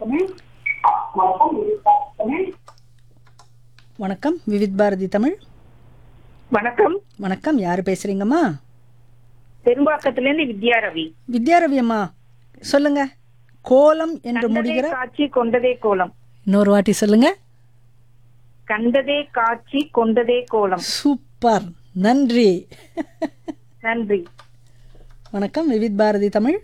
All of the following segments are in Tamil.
வணக்கம் விவித் பாரதி தமிழ் வணக்கம் வணக்கம் யார் பேசுறீங்கம்மா பெரும்பாக்கத்துல இருந்து வித்யா ரவி வித்யாரவி அம்மா சொல்லுங்க கோலம் என்று கண்டதே முடிகிற காட்சி கொண்டதே கோலம் இன்னொரு வாட்டி சொல்லுங்க கண்டதே காட்சி கொண்டதே கோலம் சூப்பர் நன்றி நன்றி வணக்கம் விவித் பாரதி தமிழ்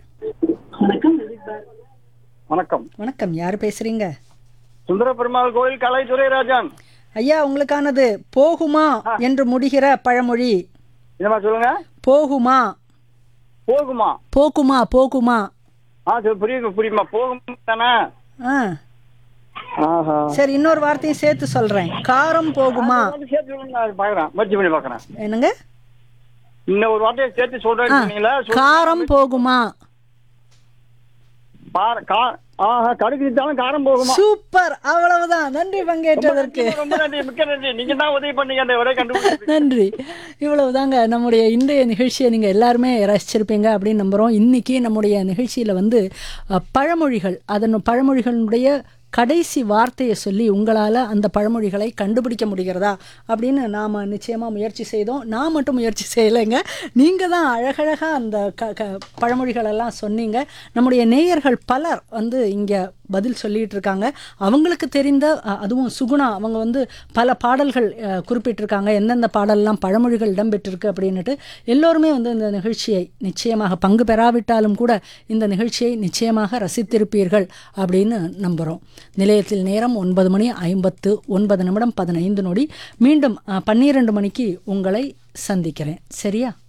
வணக்கம் வணக்கம் யார் பேசுறீங்க சுந்தர பெருமாள் கோயில் கலை துரைராஜன் ஐயா உங்களுக்கானது போகுமா என்று முடிகிற பழமொழி என்னமா சொல்லுங்க போகுமா போகுமா போக்குமா போகுமா ஆ சரி புரியுது புரியுமா போகும் தானே ஆ ஆஹா சரி இன்னொரு வார்த்தையும் சேர்த்து சொல்றேன் காரம் போகுமா அது சேர்த்து சொல்லுங்க நான் பாக்குறேன் முயற்சி பண்ணி பாக்குறேன் என்னங்க இன்னும் ஒரு வார்த்தையை சேர்த்து ஆ, சொல்றேன் சொன்னீங்களா சொல்லுங்க. காரம் போகுமா பார- கா- ஆஹா கடுகு இருந்தாலும் காரம் போகுமா சூப்பர் அவ்வளவுதான் நன்றி பங்கேற்றதற்கு ரொம்ப நன்றி மிக்க நன்றி நீங்க தான் உதவி பண்ணீங்க அந்த விட கண்டுபிடிச்சு நன்றி இவ்வளவுதாங்க நம்முடைய இன்றைய நிகழ்ச்சியை நீங்கள் எல்லாருமே ரசிச்சிருப்பீங்க அப்படின்னு நம்புகிறோம் இன்றைக்கி நம்முடைய நிகழ்ச்சியில் வந்து அஹ், பழமொழிகள் அதன் பழமொழிகளுடைய கடைசி வார்த்தையை சொல்லி உங்களால் அந்த பழமொழிகளை கண்டுபிடிக்க முடிகிறதா அப்படின்னு நாம் நிச்சயமாக முயற்சி செய்தோம் நான் மட்டும் முயற்சி செய்யலைங்க நீங்கள் தான் அழகழகாக அந்த க க பழமொழிகளெல்லாம் சொன்னீங்க நம்முடைய நேயர்கள் பலர் வந்து இங்கே பதில் சொல்லிட்டு இருக்காங்க அவங்களுக்கு தெரிந்த அ, அதுவும் சுகுணா அவங்க வந்து பல பாடல்கள் அ, குறிப்பிட்டிருக்காங்க எந்தெந்த பாடல்லாம் பழமொழிகள் இடம்பெற்றிருக்கு அப்படின்னுட்டு எல்லோருமே வந்து இந்த நிகழ்ச்சியை நிச்சயமாக பங்கு பெறாவிட்டாலும் கூட இந்த நிகழ்ச்சியை நிச்சயமாக ரசித்திருப்பீர்கள் அப்படின்னு நம்புகிறோம் நிலையத்தில் நேரம் ஒன்பது மணி ஐம்பத்து ஒன்பது நிமிடம் பதினைந்து நொடி மீண்டும் அ, பன்னிரண்டு மணிக்கு உங்களை சந்திக்கிறேன் சரியா